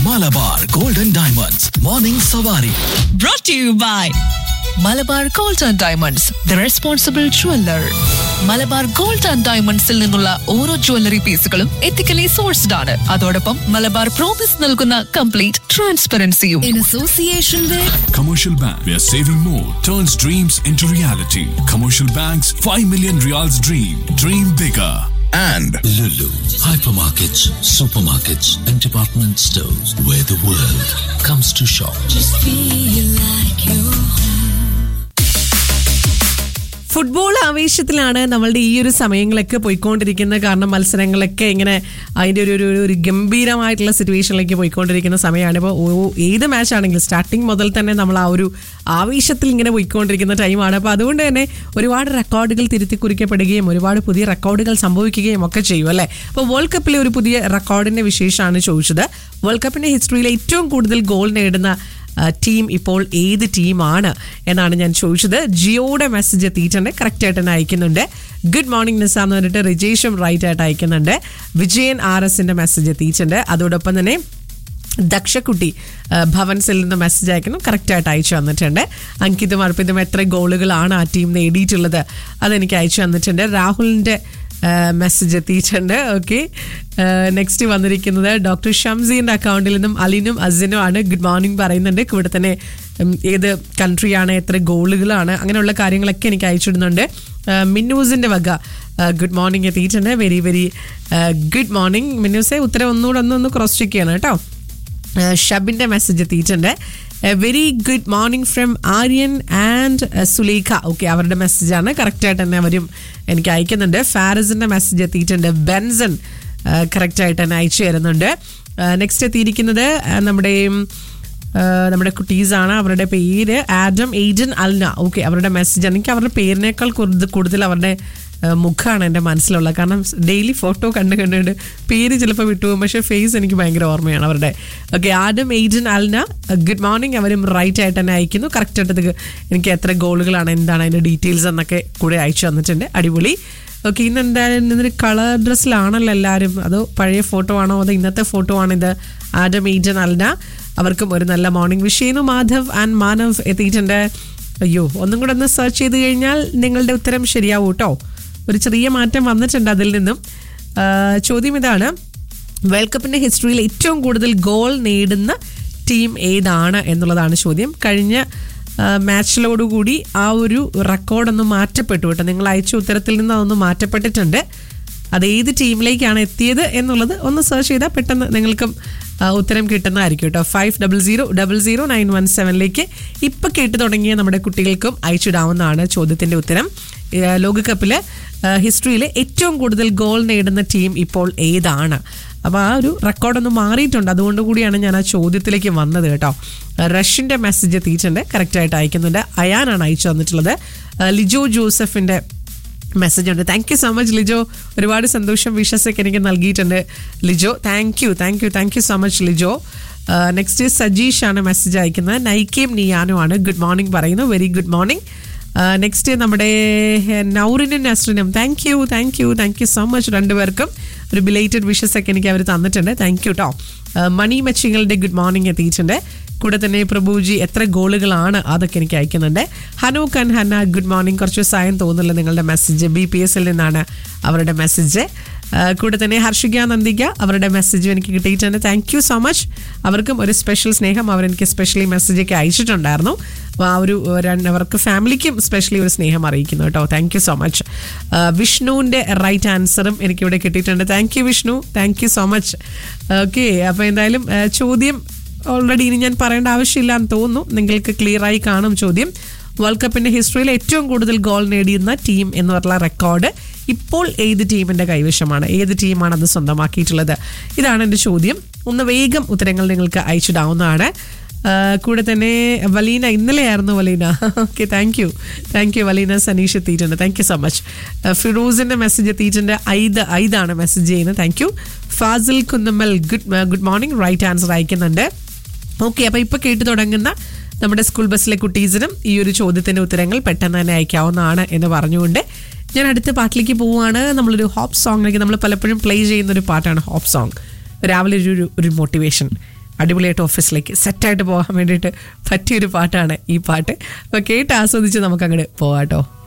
Malabar golden diamonds morning Savari brought to you by Malabar gold and diamonds the responsible jeweller Malabar gold and ഡയമണ്ട്സിൽ നിന്നുള്ള ഓരോ jewellery പീസുകളും ethically sourced ആണ് അതോടൊപ്പം മലബാർ പ്രോമിസ് നൽകുന്ന കംപ്ലീറ്റ് ട്രാൻസ്പെറൻസിയും in association with Commercial Bank, where saving more turns dreams into reality. Commercial Bank's 5 million reals dream. Dream bigger. and Lulu, hypermarkets, supermarkets, and department stores where the world comes to shop. Football ആവേശത്തിലാണ് നമ്മളുടെ ഈ ഒരു സമയങ്ങളൊക്കെ പോയിക്കൊണ്ടിരിക്കുന്നത് കാരണം മത്സരങ്ങളൊക്കെ ഇങ്ങനെ അതിൻ്റെ ഒരു ഒരു ഒരു- ഒരു ഗംഭീരമായിട്ടുള്ള സിറ്റുവേഷനിലേക്ക് പോയിക്കൊണ്ടിരിക്കുന്ന സമയമാണ് ഇപ്പോൾ ഏത് മാച്ച് ആണെങ്കിലും സ്റ്റാർട്ടിങ് മുതൽ തന്നെ നമ്മൾ ആ ഒരു ആവേശത്തിൽ ഇങ്ങനെ പോയിക്കൊണ്ടിരിക്കുന്ന ടൈമാണ് അപ്പോൾ അതുകൊണ്ട് തന്നെ ഒരുപാട് റെക്കോർഡുകൾ തിരുത്തി കുറിക്കപ്പെടുകയും ഒരുപാട് പുതിയ റെക്കോർഡുകൾ സംഭവിക്കുകയും ഒക്കെ ചെയ്യും അല്ലേ അപ്പോൾ വേൾഡ് കപ്പിലെ ഒരു പുതിയ റെക്കോർഡിന്റെ വിശേഷമാണ് ചോദിച്ചത് വേൾഡ് കപ്പിന്റെ ഹിസ്റ്ററിയിൽ ഏറ്റവും കൂടുതൽ ഗോൾ നേടുന്ന ആ, ടീം ഇപ്പോൾ ഏത് ടീമാണ് എന്നാണ് ഞാൻ ചോദിച്ചത് ജിയോയുടെ മെസ്സേജ് എത്തിയിട്ടുണ്ട് കറക്റ്റ് ആയിട്ട് തന്നെ അയക്കുന്നുണ്ട് ഗുഡ് മോർണിംഗ് നിസ എന്ന് പറഞ്ഞിട്ട് റിജേഷും റൈറ്റ് ആയിട്ട് അയക്കുന്നുണ്ട് വിജയൻ ആർ എസിന്റെ മെസ്സേജ് എത്തിയിട്ടുണ്ട് അതോടൊപ്പം തന്നെ ദക്ഷക്കുട്ടി ആ, ഭവൻസിൽ നിന്ന് മെസ്സേജ് അയക്കുന്നു കറക്റ്റായിട്ട് അയച്ചു വന്നിട്ടുണ്ട് അങ്കിതും അർപ്പിതും എത്ര ഗോളുകളാണ് ആ ടീം നേടിയിട്ടുള്ളത് അതെനിക്ക് അയച്ചു വന്നിട്ടുണ്ട് രാഹുലിൻ്റെ മെസ്സേജ് എത്തിയിട്ടുണ്ട് ഓക്കെ നെക്സ്റ്റ് വന്നിരിക്കുന്നത് ഡോക്ടർ ഷംസീൻ്റെ അക്കൗണ്ടിൽ നിന്നും അലിനും അസിനും ആണ് ഗുഡ് മോർണിംഗ് പറയുന്നുണ്ട് ഇവിടെ തന്നെ ഉം, ഏത് കൺട്രിയാണ് എത്ര ഗോളുകളാണ് അങ്ങനെയുള്ള കാര്യങ്ങളൊക്കെ എനിക്ക് അയച്ചിടുന്നുണ്ട് ആ, മിന്നൂസിൻ്റെ വക ഗുഡ് മോർണിംഗ് എത്തിയിട്ടുണ്ട് വെരി വെരി ഗുഡ് മോർണിംഗ് മിന്നൂസെ ഉത്തരം ഒന്നുകൂടെ ഒന്ന് ഒന്ന് ക്രോസ് ചെക്ക് ചെയ്യണം കേട്ടോ ഏഹ് ഷബിന്റെ മെസ്സേജ് എത്തിയിട്ടുണ്ട് very good morning from Aryan and Sulekha okay അവരുടെ മെസ്സേജാണ് കറക്റ്റായിട്ട് തന്നെ അവരും എനിക്ക് അയക്കുന്നുണ്ട് ഫാരസിന്റെ മെസ്സേജ് എത്തിയിട്ടുണ്ട് ബെൻസൺ കറക്റ്റായിട്ട് തന്നെ അയച്ചു തരുന്നുണ്ട് നെക്സ്റ്റ് എത്തിയിരിക്കുന്നത് ഏഹ് നമ്മുടെ ഏഹ് നമ്മുടെ കുട്ടീസാണ് അവരുടെ പേര് ആഡം ഏജൻ അൽന ഓക്കെ അവരുടെ മെസ്സേജ് എനിക്ക് അവരുടെ പേരിനേക്കാൾ കൂടുതൽ കൂടുതൽ അവരുടെ ഏഹ് മുഖമാണ് എൻ്റെ മനസ്സിലുള്ളത് കാരണം ഡെയിലി ഫോട്ടോ കണ്ട് കണ്ടുകൊണ്ട് പേര് ചിലപ്പോൾ വിട്ടുപോകും പക്ഷേ ഫേസ് എനിക്ക് ഭയങ്കര ഓർമ്മയാണ് അവരുടെ ഓക്കെ ആഡം ഏജൻ അൽന ഗുഡ് മോർണിംഗ് അവരും റൈറ്റ് ആയിട്ട് തന്നെ അയക്കുന്നു കറക്റ്റ് ആയിട്ട് എനിക്ക് എത്ര ഗോളുകളാണ് എന്താണ് അതിൻ്റെ ഡീറ്റെയിൽസ് എന്നൊക്കെ കൂടെ അയച്ചു തന്നിട്ടുണ്ട് അടിപൊളി ഓക്കെ ഇന്ന് എന്തായാലും ഇന്നൊരു കളർ ഡ്രസ്സിലാണല്ലോ എല്ലാവരും അതോ പഴയ ഫോട്ടോ ആണോ അതോ ഇന്നത്തെ ഫോട്ടോ ആണോ ഇത് ആഡം ഏജൻ അൽന അവർക്കും ഒരു നല്ല മോർണിംഗ് വിഷ് ചെയ്യുന്നു മാധവ് ആൻഡ് മാനവ് എത്തിയിട്ടുണ്ട് അയ്യോ ഒന്നും കൂടെ ഒന്ന് സെർച്ച് ചെയ്ത് കഴിഞ്ഞാൽ നിങ്ങളുടെ ഉത്തരം ശരിയാവും കേട്ടോ ഒരു ചെറിയ മാറ്റം വന്നിട്ടുണ്ട് അതിൽ നിന്നും ആ, ചോദ്യം ഇതാണ് വേൾഡ് കപ്പിന്റെ ഹിസ്റ്ററിയിൽ ഏറ്റവും കൂടുതൽ ഗോൾ നേടുന്ന ടീം ഏതാണ് എന്നുള്ളതാണ് ചോദ്യം കഴിഞ്ഞ ആ, മാച്ചിലോടുകൂടി ആ ഒരു റെക്കോർഡൊന്ന് മാറ്റപ്പെട്ടു കേട്ടോ നിങ്ങൾ അയച്ച ഉത്തരത്തിൽ നിന്ന് അതൊന്ന് മാറ്റപ്പെട്ടിട്ടുണ്ട് അത് ഏത് ടീമിലേക്കാണ് എത്തിയത് എന്നുള്ളത് ഒന്ന് സെർച്ച് ചെയ്താൽ പെട്ടെന്ന് നിങ്ങൾക്കും ആ, ഉത്തരം കിട്ടുന്നതായിരിക്കും കേട്ടോ five double zero double zero nine one സെവനിലേക്ക് ഇപ്പം കേട്ട് തുടങ്ങിയ നമ്മുടെ കുട്ടികൾക്കും അയച്ചിടാവുന്നതാണ് ചോദ്യത്തിൻ്റെ ഉത്തരം ഏ, ലോകകപ്പിൽ ഹിസ്റ്ററിയിൽ ഏറ്റവും കൂടുതൽ ഗോൾ നേടുന്ന ടീം ഇപ്പോൾ ഏതാണ് അപ്പോൾ ആ ഒരു റെക്കോർഡൊന്ന് മാറിയിട്ടുണ്ട് അതുകൊണ്ട് കൂടിയാണ് ഞാൻ ആ ചോദ്യത്തിലേക്ക് വന്നത് കേട്ടോ റഷ്യൻ്റെ മെസ്സേജ് എത്തിയിട്ടുണ്ട് കറക്റ്റായിട്ട് അയക്കുന്നുണ്ട് അയാനാണ് അയച്ചു തന്നിട്ടുള്ളത് ആ, ലിജോ ജോസഫിൻ്റെ മെസ്സേജ് ഉണ്ട് thank you so much Lijo ഒരുപാട് സന്തോഷം വിഷസൊക്കെ എനിക്ക് നൽകിയിട്ടുണ്ട് Lijo thank you thank you thank you so much Lijo next Sajeesh ആണ് മെസ്സേജ് അയക്കുന്നത് നൈക്കേം നിയാനു ആണ് ഗുഡ് മോർണിംഗ് പറയുന്നു വെരി ഗുഡ് മോർണിംഗ് നെക്സ്റ്റ് നമ്മുടെ നൗറിനും നസ്റിനും thank you thank you thank you so much രണ്ടുപേർക്കും ഒരു ബിലേറ്റഡ് വിഷസ് ഒക്കെ എനിക്ക് അവർ തന്നിട്ടുണ്ട് താങ്ക് യു കേട്ടോ മണി മച്ചിങ്ങളുടെ ഗുഡ് മോർണിംഗ് എത്തിയിട്ടുണ്ട് കൂടെ തന്നെ പ്രഭുജി എത്ര ഗോളുകളാണ് അതൊക്കെ എനിക്ക് അയക്കുന്നുണ്ട് ഹനു കൻ ഹന്ന ഗുഡ് മോർണിംഗ് കുറച്ച് സായം തോന്നുന്നില്ല നിങ്ങളുടെ മെസ്സേജ് ബി പി എസിൽ നിന്നാണ് അവരുടെ മെസ്സേജ് കൂടെ തന്നെ ഹർഷിക നന്ദിക അവരുടെ മെസ്സേജും എനിക്ക് കിട്ടിയിട്ടുണ്ട് താങ്ക് യു സോ മച്ച് അവർക്കും ഒരു സ്പെഷ്യൽ സ്നേഹം അവരെനിക്ക് സ്പെഷ്യലി മെസ്സേജൊക്കെ അയച്ചിട്ടുണ്ടായിരുന്നു അപ്പോൾ ആ ഒരു രണ്ട് അവർക്ക് ഫാമിലിക്കും സ്പെഷ്യലി ഒരു സ്നേഹം അറിയിക്കുന്നു കേട്ടോ താങ്ക് യു സോ മച്ച് വിഷ്ണുവിൻ്റെ റൈറ്റ് ആൻസറും എനിക്കിവിടെ കിട്ടിയിട്ടുണ്ട് thank you Vishnu thank you so much okay അപ്പോൾ എന്തായാലും ആ, ചോദ്യം ഓൾറെഡി ഇനി ഞാൻ പറയേണ്ട ആവശ്യമില്ല എന്ന് തോന്നുന്നു നിങ്ങൾക്ക് ക്ലിയർ ആയി കാണും ചോദ്യം വേൾഡ് കപ്പിന്റെ ഹിസ്റ്ററിയിൽ ഏറ്റവും കൂടുതൽ ഗോൾ നേടിയുന്ന ടീം എന്ന് പറഞ്ഞ റെക്കോർഡ് ഇപ്പോൾ ഏത് ടീമിന്റെ കൈവശമാണ് ഏത് ടീമാണ് അത് സ്വന്തമാക്കിയിട്ടുള്ളത് ഇതാണ് എൻ്റെ ചോദ്യം ഒന്ന് വേഗം ഉത്തരങ്ങൾ നിങ്ങൾക്ക് അയച്ചിടാവുന്നതാണ് ആ, കൂടെ തന്നെ വലീന ഇന്നലെയായിരുന്നു Valeena okay thank you thank you Valeena Saneesh എത്തിയിട്ടുണ്ട് താങ്ക് യു സോ മച്ച് ഫിറോസിന്റെ മെസ്സേജ് എത്തിയിട്ടുണ്ട് ഐദ് ഐദാണ് മെസ്സേജ് ചെയ്യുന്നത് thank you Fazil Kunnammal good good morning right answer അയക്കുന്നുണ്ട് ഓക്കെ അപ്പോൾ ഇപ്പോൾ കേട്ട് തുടങ്ങുന്ന നമ്മുടെ സ്കൂൾ ബസ്സിലെ കുട്ടീസിനും ഈ ഒരു ചോദ്യത്തിന്റെ ഉത്തരങ്ങൾ പെട്ടെന്ന് തന്നെ അയക്കാവുന്നതാണ് എന്ന് പറഞ്ഞുകൊണ്ട് ഞാൻ അടുത്ത പാട്ടിലേക്ക് പോവുകയാണ് നമ്മളൊരു ഹോപ്പ് സോങ്ങിലേക്ക് നമ്മൾ പലപ്പോഴും പ്ലേ ചെയ്യുന്ന ഒരു പാട്ടാണ് ഹോപ്പ് സോങ് രാവിലെ ഒരു ഒരു- ഒരു മോട്ടിവേഷൻ അടിപൊളിയായിട്ട് ഓഫീസിലേക്ക് സെറ്റായിട്ട് പോകാൻ വേണ്ടിയിട്ട് പറ്റിയൊരു പാട്ടാണ് ഈ പാട്ട് അപ്പോൾ കേട്ട് ആസ്വദിച്ച് നമുക്ക് അങ്ങോട്ട് പോവാട്ടോ